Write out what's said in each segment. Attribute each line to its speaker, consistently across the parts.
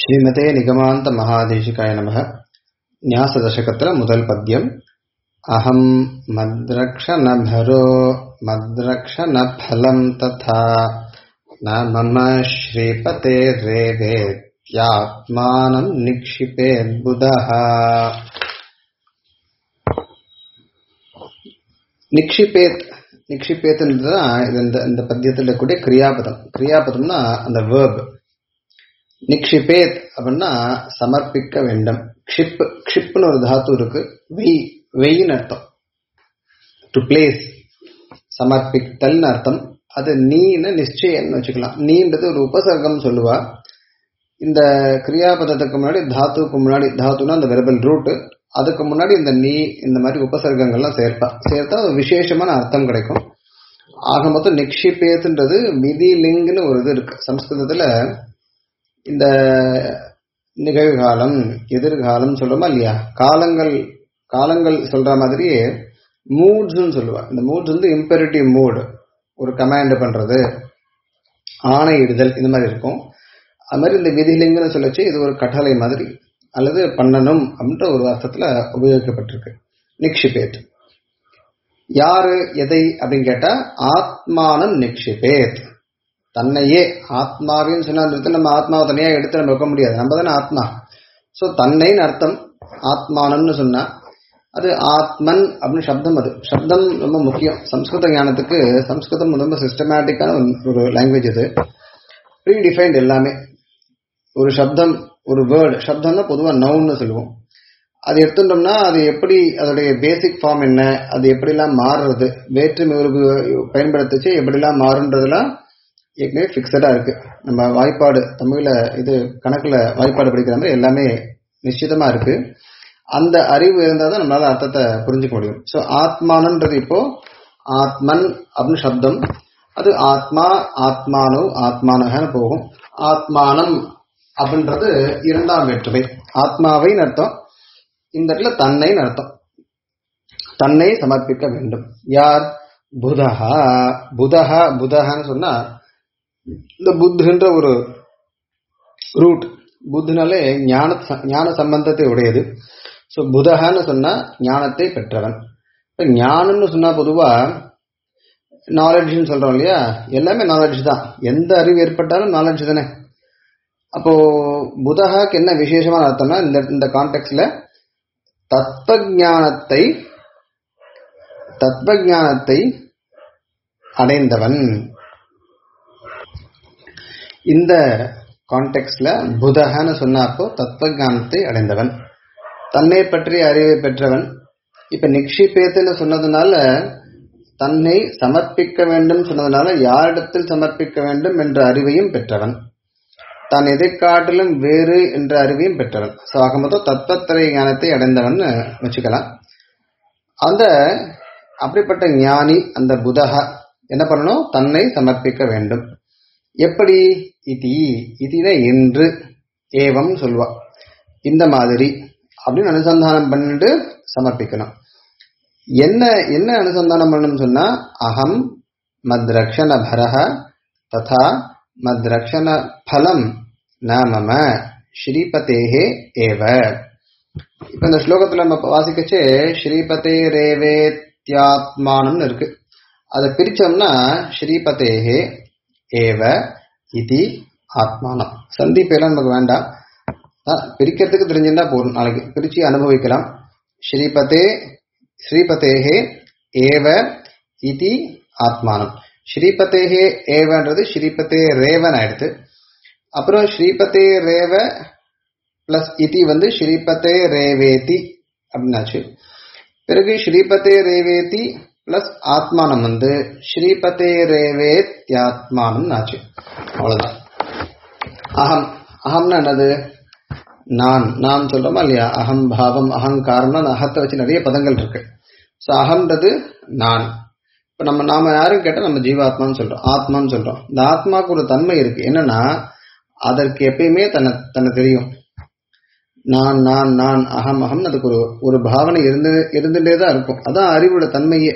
Speaker 1: ஸ்ரீமதே நிகமாந்த மகாதேசிகாய நமக ஞாச தசகத்துல முதல் பத்தியம் அகம் மத்ரக்ஷணபரோ மத்ரக்ஷணபலம் ததா ந மம ஸ்ரீபதே ரேவேத்யாத்மானம் நிக்ஷிபேத் புதः நிக்ஷிபேத் நிக்ஷிபேத்ன்றது தான் இது இந்த இந்த பத்தியத்தில் கூடிய கிரியாபதம் கிரியாபதம்னா அந்த வேர்ப் நிக்ஷிபேத் அப்படின்னா சமர்ப்பிக்க வேண்டும் க்ஷிப் க்ஷிப்னு ஒரு தாத்து இருக்கு வெய் வெயின்னு அர்த்தம் டு பிளேஸ் சமர்ப்பித்தல்னு அர்த்தம் அது நீன்னு நிச்சயம்னு வச்சுக்கலாம் நீன்றது ஒரு உபசர்க்கம் சொல்லுவா இந்த கிரியாபதத்துக்கு முன்னாடி தாத்துக்கு முன்னாடி தாத்துனா அந்த வெரபல் ரூட் அதுக்கு முன்னாடி இந்த நீ இந்த மாதிரி உபசர்க்கங்கள்லாம் சேர்ப்பா சேர்த்தா ஒரு விசேஷமான அர்த்தம் கிடைக்கும் ஆக மொத்தம் நிக்ஷிபேத்துன்றது மிதி லிங்க்னு ஒரு இது இருக்கு சம்ஸ்கிருதத்துல இந்த நிகழ்காலம் எதிர்காலம் சொல்றோமா இல்லையா காலங்கள் காலங்கள் சொல்ற மாதிரியே மூட்ஸ்ன்னு சொல்லுவா இந்த மூட்ஸ் வந்து இம்பெரிட்டிவ் மூட் ஒரு கமாண்ட் பண்றது ஆணையிடுதல் இந்த மாதிரி இருக்கும் அது மாதிரி இந்த விதிலிங்கன்னு சொல்லச்சு இது ஒரு கட்டளை மாதிரி அல்லது பண்ணணும் அப்படின்ற ஒரு அர்த்தத்துல உபயோகிக்கப்பட்டிருக்கு நிக்ஷிபேத் யாரு எதை அப்படின்னு கேட்டா ஆத்மானம் நிக்ஷிபேத் தன்னையே ஆத்மாவின்னு சொன்னா நம்ம ஆத்மாவை தனியா எடுத்து நம்ம வைக்க முடியாது நம்ம தானே ஆத்மா ஸோ தன்னைன்னு அர்த்தம் ஆத்மானம்னு சொன்னா அது ஆத்மன் அப்படின்னு சப்தம் அது சப்தம் ரொம்ப முக்கியம் சம்ஸ்கிருத ஞானத்துக்கு சம்ஸ்கிருதம் ரொம்ப சிஸ்டமேட்டிக்கான ஒரு லாங்குவேஜ் அது ப்ரீ டிஃபைன்ட் எல்லாமே ஒரு சப்தம் ஒரு வேர்டு சப்தம்னா பொதுவாக நவுன்னு சொல்லுவோம் அது எடுத்துட்டோம்னா அது எப்படி அதோடைய பேசிக் ஃபார்ம் என்ன அது எப்படிலாம் மாறுறது வேற்றுமை உருவு பயன்படுத்திச்சு எப்படிலாம் மாறுன்றதுலாம் ஏற்கனவே ஃபிக்ஸடாக இருக்கு நம்ம வாய்ப்பாடு தமிழில் இது கணக்கில் வாய்ப்பாடு படிக்கிற மாதிரி எல்லாமே நிச்சயமாக இருக்கு அந்த அறிவு இருந்தால் தான் நம்மளால அர்த்தத்தை புரிஞ்சுக்க முடியும் ஸோ ஆத்மானன்றது இப்போ ஆத்மன் அப்படின்னு சப்தம் அது ஆத்மா ஆத்மானோ ஆத்மானகன்னு போகும் ஆத்மானம் அப்படின்றது இரண்டாம் வேற்றுமை ஆத்மாவைன்னு அர்த்தம் இந்த இடத்துல தன்னைன்னு அர்த்தம் தன்னை சமர்ப்பிக்க வேண்டும் யார் புதஹா புதஹா புதஹான்னு சொன்னா இந்த புத்துன்ற ஒரு ரூட் புத்துனாலே ஞான ஞான சம்பந்தத்தை உடையது ஸோ புதஹான்னு சொன்னா ஞானத்தை பெற்றவன் இப்போ ஞானம்னு சொன்னா பொதுவா நாலேஜ்னு சொல்றோம் இல்லையா எல்லாமே நாலேஜ் தான் எந்த அறிவு ஏற்பட்டாலும் நாலேஜ் தானே அப்போ புதகாக்கு என்ன விசேஷமான அர்த்தம்னா இந்த இந்த கான்டெக்ட்ல தத்துவஞானத்தை தத்துவஞானத்தை அடைந்தவன் இந்த கான்டெக்ட்ல புதகன்னு சொன்னாப்போ தத்துவஞானத்தை அடைந்தவன் தன்னை பற்றிய அறிவை பெற்றவன் இப்ப நிக்ஷிபேத்துன்னு சொன்னதுனால தன்னை சமர்ப்பிக்க வேண்டும் சொன்னதுனால யாரிடத்தில் சமர்ப்பிக்க வேண்டும் என்ற அறிவையும் பெற்றவன் தான் எதை காட்டிலும் வேறு என்ற அறிவையும் பெற்றவன் ஸோ ஆக மொத்தம் தத்துவத்திரை ஞானத்தை அடைந்தவன் வச்சுக்கலாம் அந்த அப்படிப்பட்ட ஞானி அந்த புதகா என்ன பண்ணணும் தன்னை சமர்ப்பிக்க வேண்டும் எப்படி இதி இதின என்று ஏவம் சொல்வா இந்த மாதிரி அப்படின்னு அனுசந்தானம் பண்ணிட்டு சமர்ப்பிக்கணும் என்ன என்ன அனுசந்தானம் பண்ணணும் சொன்னா அகம் மத்ரக்ஷண பரஹ ததா மத்ரக்ஷண பலம் ந மம ஸ்ரீபதேஹே ஏவ இப்ப இந்த ஸ்லோகத்துல நம்ம வாசிக்கச்சே ஸ்ரீபதே ரேவேத்யாத்மானம்னு இருக்கு அதை பிரிச்சோம்னா ஸ்ரீபதேஹே ஏவ இதி ஆத்மானம் சந்தி பேர்லாம் நமக்கு வேண்டாம் பிரிக்கிறதுக்கு தெரிஞ்சிருந்தா போதும் நாளைக்கு பிரிச்சு அனுபவிக்கலாம் ஸ்ரீபதே ஸ்ரீபதேஹே ஏவ இதி ஆத்மானம் ஸ்ரீபதேஹே ஏவன்றது ஸ்ரீபதே ரேவன் ஆயிடுத்து அப்புறம் ஸ்ரீபதே ரேவ பிளஸ் இதி வந்து ஸ்ரீபதே ரேவேதி அப்படின்னாச்சு பிறகு ஸ்ரீபதே ரேவேதி பிளஸ் ஆத்மானம் வந்து ஸ்ரீபதே ரேவேத்யாத்மானம் ஆச்சு அவ்வளவுதான் அகம் அகம்னா என்னது நான் நான் சொல்றோமா இல்லையா அகம் பாவம் அகங்காரம்னா அகத்தை வச்சு நிறைய பதங்கள் இருக்கு ஸோ அகம்ன்றது நான் இப்போ நம்ம நாம யாரும் கேட்டால் நம்ம ஜீவாத்மான்னு சொல்றோம் ஆத்மான்னு சொல்றோம் இந்த ஆத்மாவுக்கு ஒரு தன்மை இருக்கு என்னன்னா அதற்கு எப்பயுமே தன்னை தன்னை தெரியும் நான் நான் நான் அகம் அகம் அதுக்கு ஒரு ஒரு பாவனை இருந்து இருந்துட்டே தான் இருக்கும் அதான் அறிவோட தன்மையே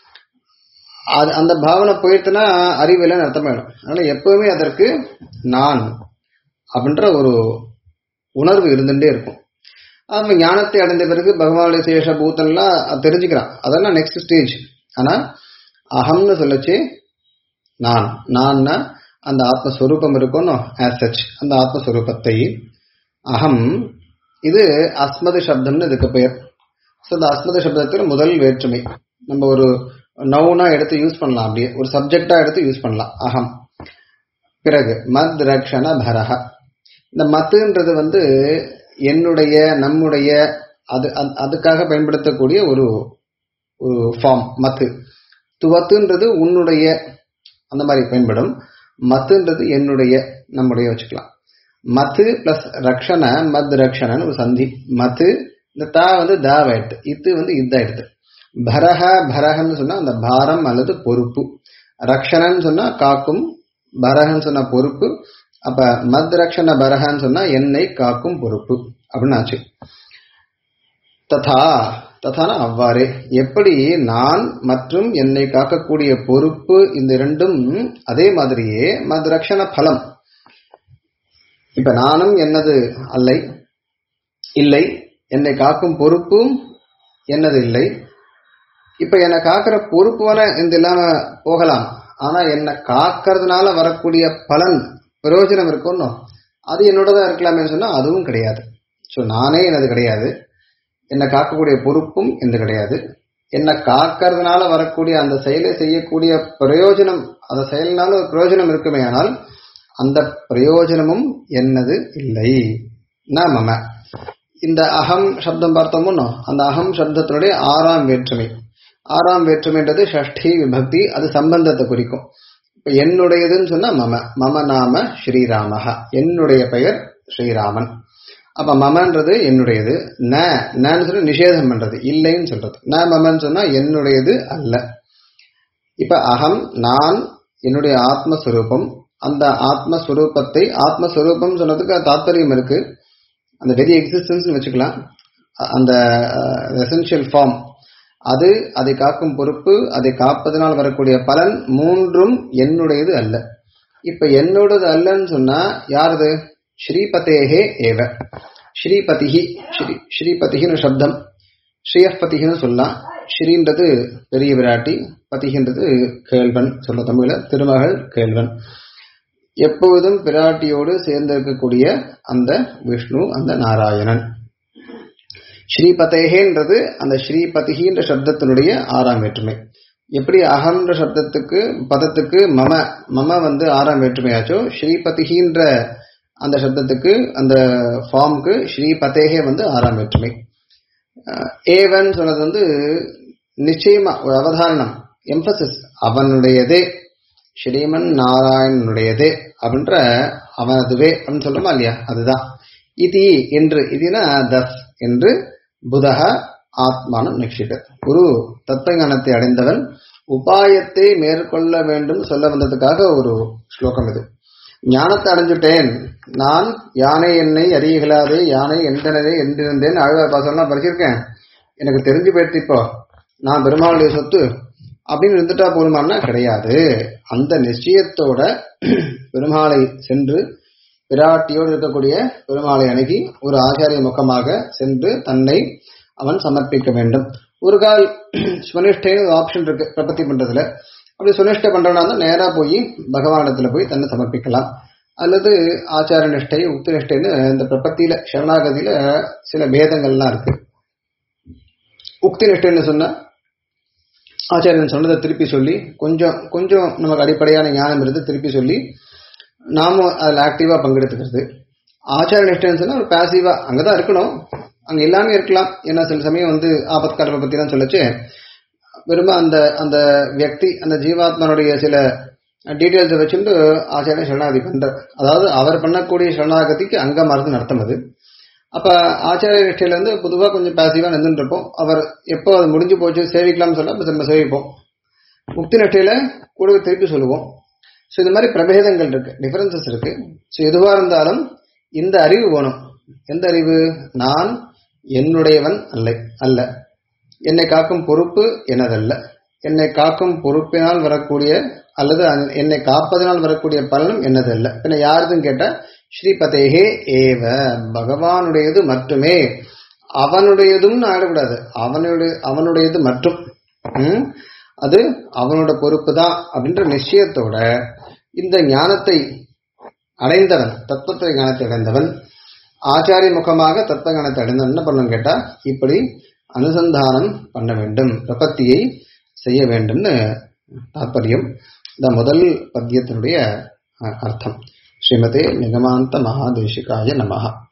Speaker 1: அது அந்த பாவனை போயிடுச்சுன்னா அறிவில்லைன்னு அர்த்தமாயிடும் அதனால எப்பவுமே அதற்கு நான் அப்படின்ற ஒரு உணர்வு இருந்துட்டே இருக்கும் அவன் ஞானத்தை அடைந்த பிறகு பகவானுடைய சேஷ பூத்தன்லாம் தெரிஞ்சுக்கிறான் அதெல்லாம் நெக்ஸ்ட் ஸ்டேஜ் ஆனா அகம்னு சொல்லச்சு நான் நான்னா அந்த ஆத்மஸ்வரூபம் இருக்கணும் ஆஸ் சச் அந்த ஆத்மஸ்வரூபத்தை அகம் இது அஸ்மது சப்தம்னு இதுக்கு பெயர் ஸோ இந்த அஸ்மது சப்தத்தில் முதல் வேற்றுமை நம்ம ஒரு நவுனா எடுத்து யூஸ் பண்ணலாம் அப்படியே ஒரு சப்ஜெக்டா எடுத்து யூஸ் பண்ணலாம் அகம் பிறகு மத் ரக்ஷண பரஹ இந்த மத்துன்றது வந்து என்னுடைய நம்முடைய அது அதுக்காக பயன்படுத்தக்கூடிய ஒரு ஒரு ஃபார்ம் மத்து துவத்துன்றது உன்னுடைய அந்த மாதிரி பயன்படும் மத்துன்றது என்னுடைய நம்முடைய வச்சுக்கலாம் மத்து பிளஸ் ரக்ஷண மத் ரக்ஷணன்னு ஒரு சந்தி மத்து இந்த தா வந்து தாவாயிடுது இத்து வந்து இதாயிடுது பரஹ பரஹன்னு சொன்னா அந்த பாரம் அல்லது பொறுப்பு ரக்ஷணன்னு சொன்னா காக்கும் பரஹன்னு சொன்னா பொறுப்பு அப்ப மத் ரக்ஷண பரஹன்னு சொன்னா என்னை காக்கும் பொறுப்பு அப்படின்னு ஆச்சு ததா ததான அவ்வாறே எப்படி நான் மற்றும் என்னை காக்கக்கூடிய பொறுப்பு இந்த இரண்டும் அதே மாதிரியே மத் ரக்ஷண பலம் இப்ப நானும் என்னது அல்லை இல்லை என்னை காக்கும் பொறுப்பும் என்னது இல்லை இப்ப என்னை காக்கிற பொறுப்பு வர இந்த இல்லாம போகலாம் ஆனா என்னை காக்கிறதுனால வரக்கூடிய பலன் பிரயோஜனம் இருக்கணும் அது என்னோடதான் இருக்கலாமே சொன்னா அதுவும் கிடையாது ஸோ நானே எனது கிடையாது என்னை காக்கக்கூடிய பொறுப்பும் என்று கிடையாது என்னை காக்கிறதுனால வரக்கூடிய அந்த செயலை செய்யக்கூடிய பிரயோஜனம் அந்த செயலினால ஒரு பிரயோஜனம் இருக்குமே ஆனால் அந்த பிரயோஜனமும் என்னது இல்லை நான் மம இந்த அகம் சப்தம் பார்த்தோமோ அந்த அகம் சப்தத்தினுடைய ஆறாம் வேற்றுமை ஆறாம் வேற்றுமைன்றது ஷஷ்டி விபக்தி அது சம்பந்தத்தை குறிக்கும் இப்ப என்னுடையதுன்னு சொன்னா மம மம நாம ஸ்ரீராமஹா என்னுடைய பெயர் ஸ்ரீராமன் அப்ப மமன்றது என்னுடையது ந நன்னு சொன்னா நிஷேதம் பண்றது இல்லைன்னு சொல்றது ந மமன்னு சொன்னா என்னுடையது அல்ல இப்ப அகம் நான் என்னுடைய ஆத்மஸ்வரூபம் அந்த ஆத்மஸ்வரூபத்தை ஆத்மஸ்வரூபம் சொன்னதுக்கு தாத்பரியம் இருக்கு அந்த வெரி எக்ஸிஸ்டன்ஸ் வச்சுக்கலாம் அந்த எசென்ஷியல் ஃபார்ம் அது அதை காக்கும் பொறுப்பு அதை காப்பதனால் வரக்கூடிய பலன் மூன்றும் என்னுடையது அல்ல இப்ப என்னோடது அல்லன்னு சொன்னா யாரது ஸ்ரீபதேகே ஏவ ஸ்ரீபதிஹி ஸ்ரீ ஸ்ரீபதிகின்னு சப்தம் ஸ்ரீயப்பதிகின்னு சொல்லலாம் ஸ்ரீன்றது பெரிய விராட்டி பதிகின்றது கேள்வன் சொல்ல தமிழ்ல திருமகள் கேள்வன் எப்பொழுதும் பிராட்டியோடு சேர்ந்திருக்கக்கூடிய அந்த விஷ்ணு அந்த நாராயணன் ஸ்ரீபதேகேன்றது அந்த ஸ்ரீபதிகின்ற சப்தத்தினுடைய ஆறாம் வேற்றுமை எப்படி அகன்ற சப்தத்துக்கு பதத்துக்கு மம மம வந்து ஆறாம் வேற்றுமையாச்சோ ஸ்ரீபதிகின்ற அந்த சப்தத்துக்கு அந்த ஃபார்முக்கு ஸ்ரீபதேகே வந்து ஆறாம் வேற்றுமை ஏவன் சொன்னது வந்து நிச்சயமா ஒரு அவதாரணம் எம்பசிஸ் அவனுடையதே ஸ்ரீமன் நாராயணனுடையதே அப்படின்ற அவனதுவே அப்படின்னு சொல்றோமா இல்லையா அதுதான் இதி என்று இதுனா தஸ் என்று புதக ஆத்மானம் நிக்ஷிதர் ஒரு தத்துவஞானத்தை அடைந்தவன் உபாயத்தை மேற்கொள்ள வேண்டும் சொல்ல வந்ததுக்காக ஒரு ஸ்லோகம் இது ஞானத்தை அடைஞ்சுட்டேன் நான் யானை என்னை அறியகலாதே யானை என்றனதே என்றிருந்தேன் ஆழ்வார் பாசம்லாம் படிச்சிருக்கேன் எனக்கு தெரிஞ்சு போயிடுச்சு இப்போ நான் பெருமாளுடைய சொத்து அப்படின்னு இருந்துட்டா போருமானா கிடையாது அந்த நிச்சயத்தோட பெருமாளை சென்று பிராட்டியோடு இருக்கக்கூடிய பெருமாளை அணுகி ஒரு ஆச்சாரிய முகமாக சென்று தன்னை அவன் சமர்ப்பிக்க வேண்டும் ஒரு கால் சுவனிஷ்டைன்னு ஒரு ஆப்ஷன் இருக்கு பிரபத்தி பண்றதுல அப்படி சுனிஷ்டை பண்றவனா இருந்தா நேரா போய் பகவானிடத்துல போய் தன்னை சமர்ப்பிக்கலாம் அல்லது ஆச்சார நிஷ்டை உக்தி நிஷ்டைன்னு இந்த பிரபத்தியில சரணாகதியில சில பேதங்கள்லாம் இருக்கு உக்தி நிஷ்டைன்னு சொன்னா ஆச்சாரியன் சொன்னதை திருப்பி சொல்லி கொஞ்சம் கொஞ்சம் நமக்கு அடிப்படையான ஞானம் இருந்து திருப்பி சொல்லி நாமும் அதில் ஆக்டிவா பங்கெடுத்துக்கிறது ஆச்சார நிஷ்டைன்னு சொன்னா ஒரு பாசிவா அங்கதான் இருக்கணும் அங்க எல்லாமே இருக்கலாம் ஏன்னா சில சமயம் வந்து ஆபத்காரத்தை பத்தி தான் சொல்லச்சு வெறும் அந்த அந்த வியக்தி அந்த ஜீவாத்மனுடைய சில டீட்டெயில்ஸை வச்சுட்டு ஆச்சாரிய சரணாகதி பண்றார் அதாவது அவர் பண்ணக்கூடிய சரணாகதிக்கு அங்க மருந்து அர்த்தம் அது அப்ப ஆச்சாரிய நிஷ்டையில இருந்து பொதுவாக கொஞ்சம் பாசிவா நின்றுட்டு இருப்போம் அவர் எப்போ அது முடிஞ்சு போச்சு சேவிக்கலாம்னு சொன்னா அப்ப நம்ம சேவிப்போம் முக்தி நிஷ்டையில கூட திருப்பி சொல்லுவோம் ஸோ இந்த மாதிரி பிரபேதங்கள் இருக்கு டிஃபரன்சஸ் இருக்கு ஸோ எதுவா இருந்தாலும் இந்த அறிவு வேணும் எந்த அறிவு நான் என்னுடையவன் அல்ல அல்ல என்னை காக்கும் பொறுப்பு எனதல்ல என்னை காக்கும் பொறுப்பினால் வரக்கூடிய அல்லது என்னை காப்பதனால் வரக்கூடிய பலனும் என்னதல்ல பின்ன யாருதுன்னு கேட்டா ஸ்ரீபதேகே ஏவ பகவானுடையது மட்டுமே அவனுடையதும் ஆயிடக்கூடாது அவனுடைய அவனுடையது மட்டும் ம்? அது அவனோட பொறுப்பு தான் அப்படின்ற நிச்சயத்தோட இந்த ஞானத்தை அடைந்தவன் தத்துவத்தை ஞானத்தை அடைந்தவன் ஆச்சாரிய முகமாக தத்துவ ஞானத்தை அடைந்தவன் என்ன பண்ணணும் கேட்டா இப்படி அனுசந்தானம் பண்ண வேண்டும் பிரபத்தியை செய்ய வேண்டும்னு தாற்பயம் இந்த முதல் பத்தியத்தினுடைய அஹ், அர்த்தம் ஸ்ரீமதே நிகமாந்த மகாதேசிகாய நமஹா